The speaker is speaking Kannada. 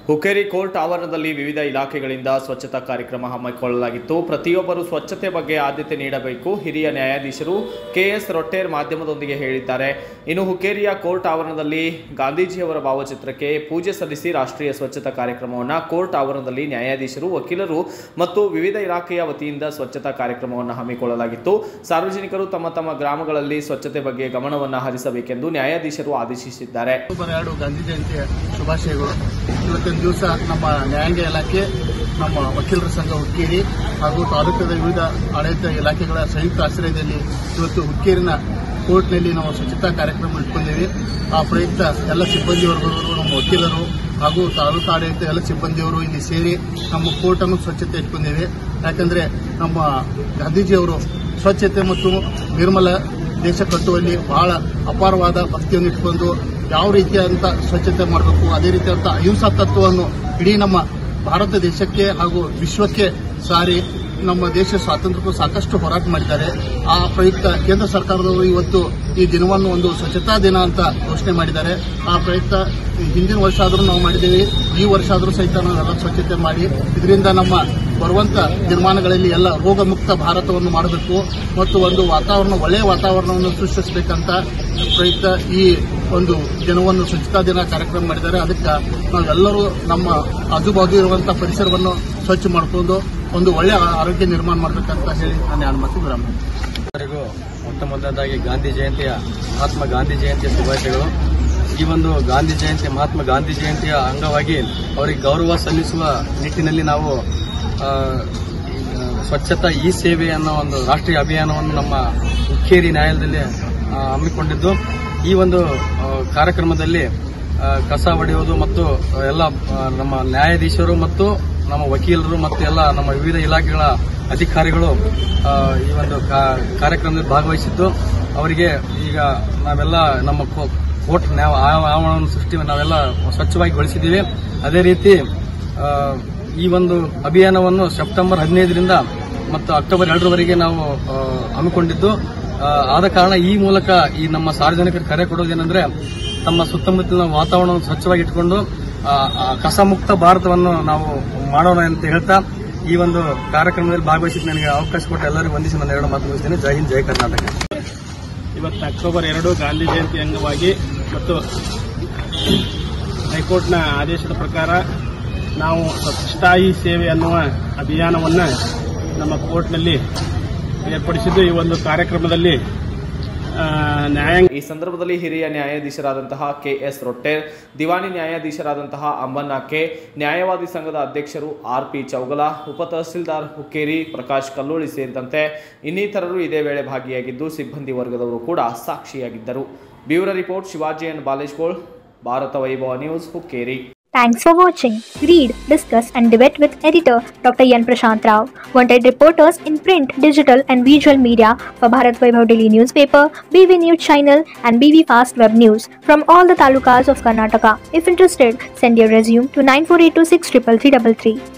ಹುಕ್ಕೇರಿ ಕೋರ್ಟ್ ಆವರಣದಲ್ಲಿ ವಿವಿಧ ಇಲಾಖೆಗಳಿಂದ ಸ್ವಚ್ಛತಾ ಕಾರ್ಯಕ್ರಮ ಹಮ್ಮಿಕೊಳ್ಳಲಾಗಿತ್ತು ಪ್ರತಿಯೊಬ್ಬರು ಸ್ವಚ್ಛತೆ ಬಗ್ಗೆ ಆದ್ಯತೆ ನೀಡಬೇಕು ಹಿರಿಯ ನ್ಯಾಯಾಧೀಶರು ಕೆಎಸ್ ರೊಟ್ಟೇರ್ ಮಾಧ್ಯಮದೊಂದಿಗೆ ಹೇಳಿದ್ದಾರೆ ಇನ್ನು ಹುಕ್ಕೇರಿಯ ಕೋರ್ಟ್ ಆವರಣದಲ್ಲಿ ಗಾಂಧೀಜಿಯವರ ಭಾವಚಿತ್ರಕ್ಕೆ ಪೂಜೆ ಸಲ್ಲಿಸಿ ರಾಷ್ಟ್ರೀಯ ಸ್ವಚ್ಛತಾ ಕಾರ್ಯಕ್ರಮವನ್ನು ಕೋರ್ಟ್ ಆವರಣದಲ್ಲಿ ನ್ಯಾಯಾಧೀಶರು ವಕೀಲರು ಮತ್ತು ವಿವಿಧ ಇಲಾಖೆಯ ವತಿಯಿಂದ ಸ್ವಚ್ಛತಾ ಕಾರ್ಯಕ್ರಮವನ್ನು ಹಮ್ಮಿಕೊಳ್ಳಲಾಗಿತ್ತು ಸಾರ್ವಜನಿಕರು ತಮ್ಮ ತಮ್ಮ ಗ್ರಾಮಗಳಲ್ಲಿ ಸ್ವಚ್ಛತೆ ಬಗ್ಗೆ ಗಮನವನ್ನು ಹರಿಸಬೇಕೆಂದು ನ್ಯಾಯಾಧೀಶರು ಆದೇಶಿಸಿದ್ದಾರೆ ಅಕ್ಟೋಬರ್ ಎರಡು ಗಾಂಧಿ ಜಯಂತಿಯ ಶುಭಾಶಯಗಳು ಇವತ್ತಿನ ದಿವಸ ನಮ್ಮ ನ್ಯಾಯಾಂಗ ಇಲಾಖೆ ನಮ್ಮ ವಕೀಲರ ಸಂಘ ಹುಕ್ಕೇರಿ ಹಾಗೂ ತಾಲೂಕಿನ ವಿವಿಧ ಆಡಳಿತ ಇಲಾಖೆಗಳ ಸಂಯುಕ್ತ ಆಶ್ರಯದಲ್ಲಿ ಇವತ್ತು ಹುಕ್ಕೇರಿನ ಕೋರ್ಟ್ನಲ್ಲಿ ನಾವು ಸ್ವಚ್ಛತಾ ಕಾರ್ಯಕ್ರಮ ಇಟ್ಕೊಂಡಿದ್ದೀವಿ ಆ ಪ್ರಯುಕ್ತ ಎಲ್ಲ ಸಿಬ್ಬಂದಿ ವರ್ಗದವರು ನಮ್ಮ ವಕೀಲರು ಹಾಗೂ ತಾಲೂಕು ಆಡಳಿತ ಎಲ್ಲ ಸಿಬ್ಬಂದಿಯವರು ಇಲ್ಲಿ ಸೇರಿ ನಮ್ಮ ಕೋರ್ಟ್ ಅನ್ನು ಸ್ವಚ್ಛತೆ ಇಟ್ಕೊಂಡಿದ್ದೇವೆ ಯಾಕಂದ್ರೆ ನಮ್ಮ ಗಾಂಧೀಜಿಯವರು ಸ್ವಚ್ಛತೆ ಮತ್ತು ನಿರ್ಮಲ ದೇಶ ಕಟ್ಟುವಲ್ಲಿ ಬಹಳ ಅಪಾರವಾದ ಭಕ್ತಿಯನ್ನು ಇಟ್ಕೊಂಡು ಯಾವ ರೀತಿಯಾದಂಥ ಸ್ವಚ್ಛತೆ ಮಾಡಬೇಕು ಅದೇ ರೀತಿಯಾದಂಥ ಅಹಿಂಸಾ ತತ್ವವನ್ನು ಇಡೀ ನಮ್ಮ ಭಾರತ ದೇಶಕ್ಕೆ ಹಾಗೂ ವಿಶ್ವಕ್ಕೆ ಸಾರಿ ನಮ್ಮ ದೇಶ ಸ್ವಾತಂತ್ರ್ಯಕ್ಕೂ ಸಾಕಷ್ಟು ಹೋರಾಟ ಮಾಡಿದ್ದಾರೆ ಆ ಪ್ರಯುಕ್ತ ಕೇಂದ್ರ ಸರ್ಕಾರದವರು ಇವತ್ತು ಈ ದಿನವನ್ನು ಒಂದು ಸ್ವಚ್ಛತಾ ದಿನ ಅಂತ ಘೋಷಣೆ ಮಾಡಿದ್ದಾರೆ ಆ ಪ್ರಯುಕ್ತ ಈ ಹಿಂದಿನ ವರ್ಷ ಆದರೂ ನಾವು ಮಾಡಿದ್ದೇವೆ ಈ ವರ್ಷ ಆದರೂ ಸಹಿತ ನಾವೆಲ್ಲ ಸ್ವಚ್ಛತೆ ಮಾಡಿ ಇದರಿಂದ ನಮ್ಮ ಬರುವಂತ ನಿರ್ಮಾಣಗಳಲ್ಲಿ ಎಲ್ಲ ರೋಗ ಮುಕ್ತ ಭಾರತವನ್ನು ಮಾಡಬೇಕು ಮತ್ತು ಒಂದು ವಾತಾವರಣ ಒಳ್ಳೆಯ ವಾತಾವರಣವನ್ನು ಸೃಷ್ಟಿಸಬೇಕಂತ ಪ್ರಯುಕ್ತ ಈ ಒಂದು ದಿನವನ್ನು ಸ್ವಚ್ಛತಾ ದಿನ ಕಾರ್ಯಕ್ರಮ ಮಾಡಿದ್ದಾರೆ ಅದಕ್ಕೆ ನಾವೆಲ್ಲರೂ ನಮ್ಮ ಆಜುಬಾಜು ಇರುವಂತಹ ಪರಿಸರವನ್ನು ಸ್ವಚ್ಛ ಮಾಡಿಕೊಂಡು ಒಂದು ಒಳ್ಳೆಯ ಆರೋಗ್ಯ ನಿರ್ಮಾಣ ಮಾಡಬೇಕಂತ ಹೇಳಿ ನಾನು ಎರಡು ಮಾತು ವಿರಾಮ ಎಲ್ಲರಿಗೂ ಮೊಟ್ಟ ಮೊದಲನೇದಾಗಿ ಗಾಂಧಿ ಜಯಂತಿಯ ಮಹಾತ್ಮ ಗಾಂಧಿ ಜಯಂತಿಯ ಶುಭಾಶಯಗಳು ಈ ಒಂದು ಗಾಂಧಿ ಜಯಂತಿ ಮಹಾತ್ಮ ಗಾಂಧಿ ಜಯಂತಿಯ ಅಂಗವಾಗಿ ಅವರಿಗೆ ಗೌರವ ಸಲ್ಲಿಸುವ ನಿಟ್ಟಿನಲ್ಲಿ ನಾವು ಆ, ಸ್ವಚ್ಛತಾ ಈ ಸೇವೆ ಅನ್ನೋ ಒಂದು ರಾಷ್ಟ್ರೀಯ ಅಭಿಯಾನವನ್ನು ನಮ್ಮ ಹುಕ್ಕೇರಿ ನ್ಯಾಯಾಲಯದಲ್ಲಿ ಆ, ಹಮ್ಮಿಕೊಂಡಿದ್ದು ಈ ಒಂದು ಆ, ಕಾರ್ಯಕ್ರಮದಲ್ಲಿ ಆ, ಕಸ ಹೊಡೆಯುವುದು ಮತ್ತು ಎಲ್ಲ ಆ, ನಮ್ಮ ನ್ಯಾಯಾಧೀಶರು ಮತ್ತು ನಮ್ಮ ವಕೀಲರು ಮತ್ತು ಎಲ್ಲ ನಮ್ಮ ವಿವಿಧ ಇಲಾಖೆಗಳ ಅಧಿಕಾರಿಗಳು ಆ, ಈ ಒಂದು ಕಾ- ಕಾರ್ಯಕ್ರಮದಲ್ಲಿ ಭಾಗವಹಿಸಿದ್ದು ಅವರಿಗೆ ಈಗ ನಾವೆಲ್ಲ ನಮ್ಮ ಕೋ- ಕೋರ್ಟ್ ನ್ಯಾಯ ಆ- ಆವರಣವನ್ನು ಸೃಷ್ಟಿ ನಾವೆಲ್ಲ ಸ್ವಚ್ಛವಾಗಿ ಗೊಳಿಸಿದ್ದೀವಿ ಅದೇ ರೀತಿ ಆ, ಈ ಒಂದು ಅಭಿಯಾನವನ್ನು ಸೆಪ್ಟೆಂಬರ್ ಹದಿನೈದರಿಂದ ಮತ್ತು ಅಕ್ಟೋಬರ್ ಎರಡರವರೆಗೆ ನಾವು ಆ, ಹಮ್ಮಿಕೊಂಡಿದ್ದು ಆ, ಆದ ಕಾರಣ ಈ ಮೂಲಕ ಈ ನಮ್ಮ ಸಾರ್ವಜನಿಕರು ಕರೆ ಕೊಡೋದೇನೆಂದ್ರೆ ತಮ್ಮ ಸುತ್ತಮುತ್ತಲಿನ ವಾತಾವರಣವನ್ನು ಸ್ವಚ್ಛವಾಗಿ ಇಟ್ಕೊಂಡು ಆ, ಆ, ಕಸಮುಕ್ತ ಭಾರತವನ್ನು ನಾವು ಮಾಡೋಣ ಅಂತ ಹೇಳ್ತಾ ಈ ಒಂದು ಕಾರ್ಯಕ್ರಮದಲ್ಲಿ ಭಾಗವಹಿಸಿ ನನಗೆ ಅವಕಾಶ ಕೊಟ್ಟ ಎಲ್ಲರಿಗೂ ವಂದಿಸಿ ನನ್ನ ಎರಡು ಮಾತು ಮುಗಿಸ್ತೇನೆ ಜೈ ಹಿಂದ್ ಜೈ ಕರ್ನಾಟಕ ಇವತ್ತು ಅಕ್ಟೋಬರ್ ಎರಡು ಗಾಂಧಿ ಜಯಂತಿ ಅಂಗವಾಗಿ ಮತ್ತು ಹೈಕೋರ್ಟ್ನ ಆದೇಶದ ಪ್ರಕಾರ ನಾವು ಸ್ವಚ್ಛತಾಯಿ ಸೇವೆ ಅನ್ನುವ ಅಭಿಯಾನವನ್ನು ನಮ್ಮ ಕೋರ್ಟ್ನಲ್ಲಿ ಏರ್ಪಡಿಸಿದ್ದು ಈ ಒಂದು ಕಾರ್ಯಕ್ರಮದಲ್ಲಿ ಆ, ನ್ಯಾಯಾಂಗ ಈ ಸಂದರ್ಭದಲ್ಲಿ ಹಿರಿಯ ನ್ಯಾಯಾಧೀಶರಾದಂತಹ ಕೆಎಸ್ ರೊಟ್ಟೇರ್ ದಿವಾಣಿ ನ್ಯಾಯಾಧೀಶರಾದಂತಹ ಅಂಬನ್ನ ಕೆ ನ್ಯಾಯವಾದಿ ಸಂಘದ ಅಧ್ಯಕ್ಷರು ಆರ್ ಪಿ ಚೌಗಲ ಉಪ ತಹಸೀಲ್ದಾರ್ ಹುಕ್ಕೇರಿ ಪ್ರಕಾಶ್ ಕಲ್ಲೋಳಿ ಸೇರಿದಂತೆ ಇನ್ನಿತರರು ಇದೇ ವೇಳೆ ಭಾಗಿಯಾಗಿದ್ದು ಸಿಬ್ಬಂದಿ ವರ್ಗದವರು ಕೂಡ ಸಾಕ್ಷಿಯಾಗಿದ್ದರು ಬ್ಯೂರೋ ರಿಪೋರ್ಟ್ ಶಿವಾಜಿ ಅಂಡ್ ಬಾಲೇಶ್ಗೋಳ್ Bharata Vaibhava news Hukkeri Thanks for watching. Read, discuss, and debate with editor Dr. Yan Prashant Rao. Wanted reporters in print, digital, and visual media for Bharat Vaibhav Daily newspaper, BV News channel, and BV Fast Web News from all the talukas of Karnataka. If interested, send your resume to 9482633333.